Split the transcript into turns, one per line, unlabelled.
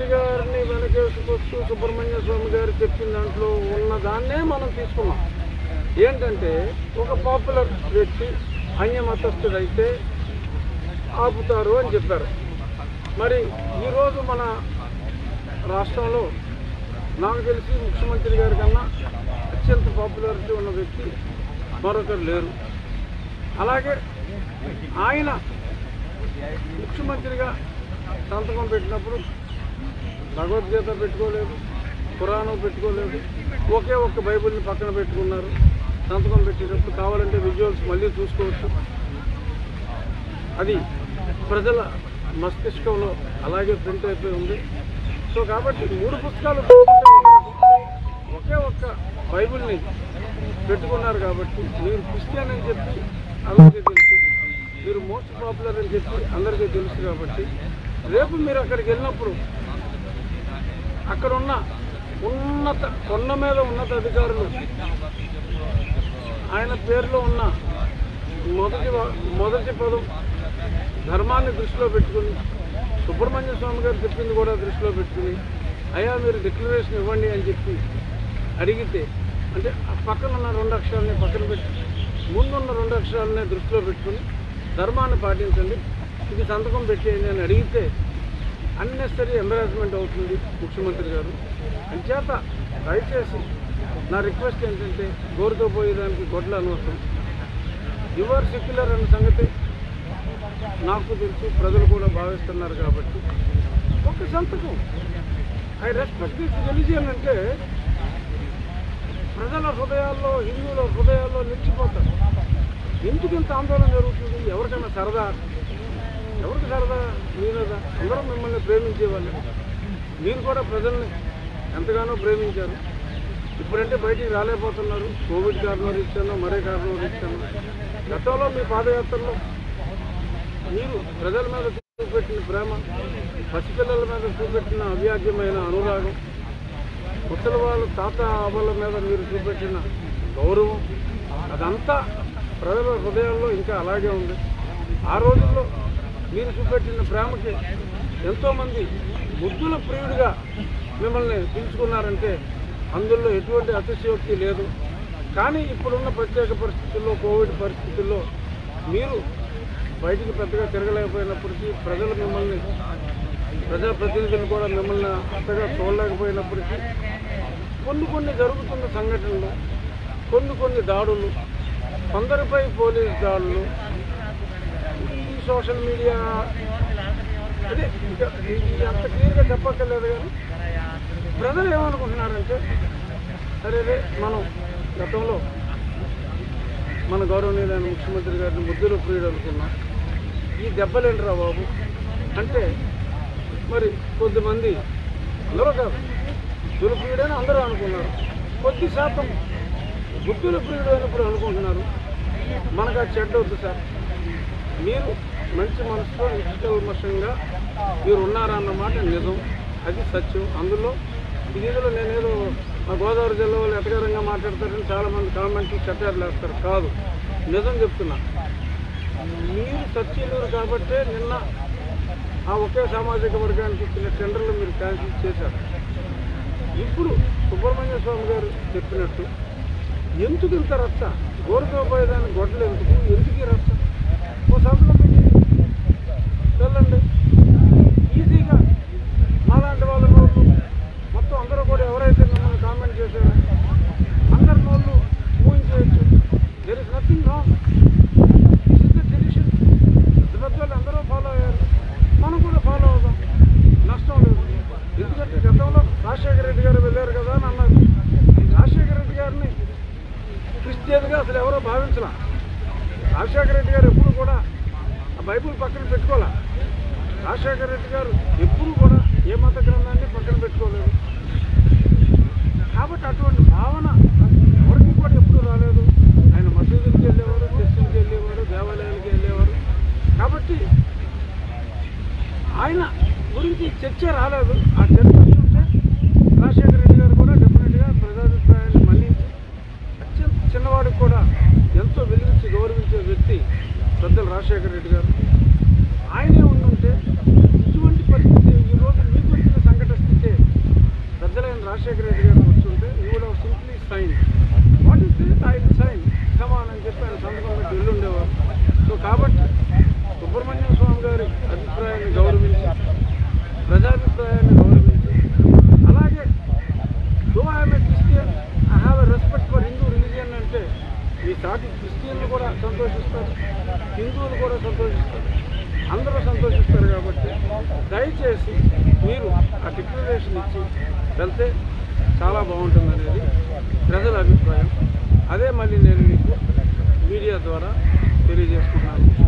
ముఖ్యమంత్రి గారిని వెనకేసుకొస్తూ సుబ్రహ్మణ్య స్వామి గారు చెప్పిన దాంట్లో ఉన్న దాన్నే మనం తీసుకున్నాం ఏంటంటే ఒక పాపులర్ వ్యక్తి అన్య మతస్థుడైతే ఆపుతారు అని చెప్పారు మరి ఈరోజు మన రాష్ట్రంలో నాకు తెలిసి ముఖ్యమంత్రి గారి కన్నా అత్యంత పాపులారిటీ ఉన్న వ్యక్తి మరొకరు లేరు అలాగే ఆయన ముఖ్యమంత్రిగా సంతకం పెట్టినప్పుడు భగవద్గీత పెట్టుకోలేదు పురాణం పెట్టుకోలేదు ఒకే ఒక్క బైబిల్ని పక్కన పెట్టుకున్నారు సంతకం పెట్టేటప్పుడు కావాలంటే విజువల్స్ మళ్ళీ చూసుకోవచ్చు అది ప్రజల మస్తిష్కంలో అలాగే ప్రింట్ అయిపోయి ఉంది సో కాబట్టి మూడు పుస్తకాలు పెట్టుకుంటే ఒక రకం. ఒకే ఒక్క బైబిల్ని పెట్టుకున్నారు కాబట్టి మీరు క్రిస్టియన్ అని చెప్పి అందరికీ తెలుసు మీరు మోస్ట్ పాపులర్ అని చెప్పి అందరికీ తెలుసు కాబట్టి రేపు మీరు అక్కడికి వెళ్ళినప్పుడు అక్కడ ఉన్న ఉన్నత కొండ మీద ఉన్నత అధికారులు ఆయన పేరులో ఉన్న మొదటి వ- మొదటి పదం ధర్మాన్ని దృష్టిలో పెట్టుకుని సుబ్రహ్మణ్య స్వామి గారు చెప్పింది కూడా దృష్టిలో పెట్టుకుని అయ్యా మీరు డిక్లరేషన్ ఇవ్వండి అని చెప్పి అడిగితే అంటే ఆ పక్కన ఉన్న రెండు అక్షరాలని పక్కన పెట్టి ముందున్న రెండు అక్షరాలని దృష్టిలో పెట్టుకుని ధర్మాన్ని పాటించండి ఇది సంతకం పెట్టేయండి అని అడిగితే అన్నెసరీ ఎంబరాస్మెంట్ అవుతుంది ముఖ్యమంత్రి గారు అంచేత దయచేసి నా రిక్వెస్ట్ ఏంటంటే గోరుతో పోయేదానికి గొడ్ల అనవసరం యువర్ సెక్యులర్ అన్న సంగతి నాకు తెలుసు ప్రజలు కూడా భావిస్తున్నారు కాబట్టి ఒక సంతకం ఐ రెస్పెక్ట్ దిస్ రిలీజియన్ అంటే ప్రజల హృదయాల్లో హిందువుల హృదయాల్లో నిలిచిపోతారు ఎందుకు ఇంత ఆందోళన జరుగుతుంది ఎవరికైనా సరదా ఎవరికి సరదా మీ మీద అందరూ మిమ్మల్ని ప్రేమించే వాళ్ళు మీరు కూడా ప్రజల్ని ఎంతగానో ప్రేమించారు ఇప్పుడంటే బయటికి రాలేకపోతున్నారు కోవిడ్ కారణం ఇచ్చాను మరే కారణం ఇచ్చాను గతంలో మీ పాదయాత్రలో మీరు ప్రజల మీద చూపెట్టిన ప్రేమ పసిపిల్లల మీద చూపెట్టిన అవ్యాజ్యమైన అనురాగం ముసలి వాళ్ళ తాత అవ్వల మీద మీరు చూపెట్టిన గౌరవం అదంతా ప్రజల హృదయాల్లో ఇంకా అలాగే ఉంది ఆ రోజుల్లో మీరు చూపెట్టిన ప్రేమకి ఎంతోమంది ముద్దుల ప్రియుడిగా మిమ్మల్ని పిలుచుకున్నారంటే అందులో ఎటువంటి అతిశయోక్తి లేదు కానీ ఇప్పుడున్న ప్రత్యేక పరిస్థితుల్లో కోవిడ్ పరిస్థితుల్లో మీరు బయటికి పెద్దగా తిరగలేకపోయినప్పటికీ ప్రజలు మిమ్మల్ని ప్రజాప్రతినిధులు కూడా మిమ్మల్ని అంతగా చూడలేకపోయినప్పటికీ కొన్ని కొన్ని జరుగుతున్న సంఘటనలు కొన్ని కొన్ని దాడులు కొందరిపై పోలీస్ దాడులు ఈ సోషల్ మీడియా అదే ఇంకా ఇది అంత క్లియర్గా చెప్పక్కర్లేదు కానీ ప్రజలు ఏమనుకుంటున్నారంటే సరే రే మనం గతంలో మన గౌరవనీయులైన ముఖ్యమంత్రి గారిని ముద్దుల ప్రియుడు అనుకున్నాం ఈ దెబ్బలేంటిరా బాబు అంటే మరి కొద్దిమంది అందరూ కాదు ముద్దుల ప్రియుడని అందరూ అనుకున్నారు కొద్ది శాతం గుద్దుల ప్రియుడు అయినప్పుడు అనుకుంటున్నారు మనకు ఆ చెడ్డ వద్దు సార్ మీరు మంచి మనసుతో నిష్కల్మషంగా మీరు ఉన్నారన్నమాట నిజం అది సత్యం అందులో దీనిలో నేనేదో మా గోదావరి జిల్లా వాళ్ళు ఎటగారంగా మాట్లాడతారని చాలామంది కామెంట్లు చట్టాలు వేస్తారు కాదు నిజం చెప్తున్నా మీరు సత్యనూరు కాబట్టే నిన్న ఆ ఒకే సామాజిక వర్గానికి ఇచ్చిన టెండర్లు మీరు క్యాన్సిల్ చేశారు ఇప్పుడు సుబ్రహ్మణ్య స్వామి గారు చెప్పినట్టు ఎందుకు ఇంత రచ్చ గోరుతో పోయేదాన్ని గొడ్డలు ఎందుకు ఎందుకు ఈ రచ్చ ఓ సంతకం పెట్టి వెళ్ళండి ఈజీగా మాలాంటి వాళ్ళ నోళ్ళు మొత్తం అందరూ కూడా ఎవరైతే మిమ్మల్ని కామెంట్ చేశారో అందరి నోళ్ళు ఊహించేయచ్చు there is nothing wrong this is the tradition పెద్ద పెద్ద వాళ్ళు అందరూ ఫాలో అయ్యారు మనం కూడా ఫాలో అవుదాం నష్టం లేదు ఎందుకంటే గతంలో రాజశేఖర రెడ్డి గారు వెళ్ళారు కదా అని అన్నారు రాజశేఖర రెడ్డి గారిని క్రిస్టియన్గా అసలు ఎవరో భావించలా రాజశేఖర రెడ్డి గారు ఎప్పుడు కూడా ఆ బైబుల్ పక్కన పెట్టుకోలే రాజశేఖర రెడ్డి గారు ఎప్పుడు కూడా ఏ మత గ్రంథాన్ని పక్కన పెట్టుకోలేదు కాబట్టి అటువంటి భావన ఎవరికి కూడా ఎప్పుడు రాలేదు ఆయన మసీదులకు వెళ్ళేవారు చర్చిలకు వెళ్ళేవారు దేవాలయాలకు వెళ్ళేవారు కాబట్టి ఆయన గురించి చర్చ రాలేదు ఆ చర్చ చూస్తే రాజశేఖర రెడ్డి గారు కూడా డెఫినెట్గా ప్రజాభిప్రాయాన్ని మన్నించి అత్యంత చిన్నవాడికి కూడా ఎంతో వెలిగించి గౌరవించే వ్యక్తి పెద్దలు రాజశేఖర రెడ్డి గారు ఆయనే ఉండుంటే ఇటువంటి పరిస్థితి ఈరోజు మీకు వచ్చిన సంఘటన సంతకం పెట్టి వెళ్ళి ఉండేవారు సో కాబట్టి సుబ్రహ్మణ్యం స్వామి గారి అభిప్రాయాన్ని గౌరవించి ప్రజాభిప్రాయాన్ని గౌరవించి అలాగే though I'm a Christian I have a respect for Hindu religion అంటే ఈ సాటి క్రిస్టియన్లు కూడా సంతోషిస్తారు హిందువులు కూడా సంతోషిస్తారు అందరూ సంతోషిస్తారు కాబట్టి దయచేసి మీరు ఆ డిక్లరేషన్ ఇచ్చి వెళ్తే చాలా బాగుంటుంది అనేది ప్రజల అభిప్రాయం అదే మళ్ళీ నేను మీకు మీడియా ద్వారా తెలియజేసుకున్నాను